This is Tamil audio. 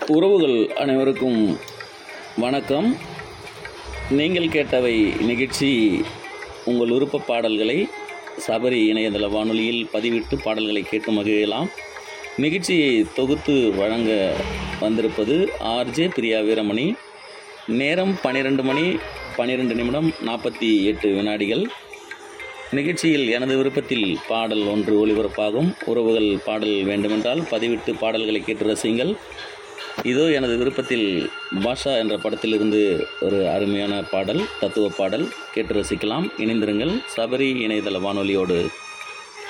உறவுகள் அனைவருக்கும் வணக்கம் நீங்கள் கேட்டவை நிகழ்ச்சி உங்கள் விருப்ப பாடல்களை சபரி இணையதள வானொலியில் பதிவிட்டு பாடல்களை கேட்டு மகிழலாம் நிகழ்ச்சியை தொகுத்து வழங்க வந்திருப்பது ஆர்ஜே பிரியா வீரமணி நேரம் பன்னிரெண்டு மணி பன்னிரெண்டு நிமிடம் நாற்பத்தி எட்டு வினாடிகள் நிகழ்ச்சியில் எனது விருப்பத்தில் பாடல் ஒன்று ஒளிபரப்பாகும் உறவுகள் பாடல் வேண்டுமென்றால் பதிவிட்டு பாடல்களை கேட்டு ரசிங்கள் இதோ எனது விருப்பத்தில் பாஷா என்ற படத்திலிருந்து ஒரு அருமையான பாடல் தத்துவ பாடல் கேட்டு ரசிக்கலாம் இணைந்திருங்கள் சபரி இணையதள வானொலியோடு